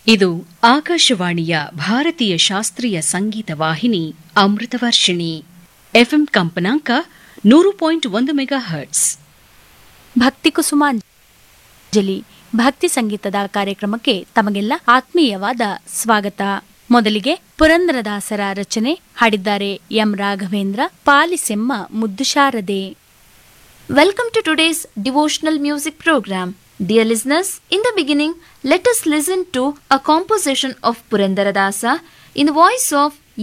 ಇದು ಆಕಾಶವಾಣಿಯ ಭಾರತೀಯ ಶಾಸ್ತ್ರೀಯ ಸಂಗೀತ ವಾಹಿನಿ ಅಮೃತವರ್ಷಿಣಿ ಎಫ್ಎಂ ಕಂಪನಾಂಕ ನೂರು ಪಾಯಿಂಟ್ ಒಂದು ಮೆಗಾ ಹರ್ಟ್ಸ್ ಭಕ್ತಿ ಕುಸುಮಾಂಜಲಿ ಭಕ್ತಿ ಸಂಗೀತದ ಕಾರ್ಯಕ್ರಮಕ್ಕೆ ತಮಗೆಲ್ಲ ಆತ್ಮೀಯವಾದ ಸ್ವಾಗತ ಮೊದಲಿಗೆ ಪುರಂದರದಾಸರ ರಚನೆ ಹಾಡಿದ್ದಾರೆ ಎಂ ರಾಘವೇಂದ್ರ ಪಾಲಿಸೆಮ್ಮ ಮುದ್ದು ಶಾರದೆ Welcome to today's devotional music program. Dear listeners, in the beginning, let us listen to a composition of Purandaradasa in the voice of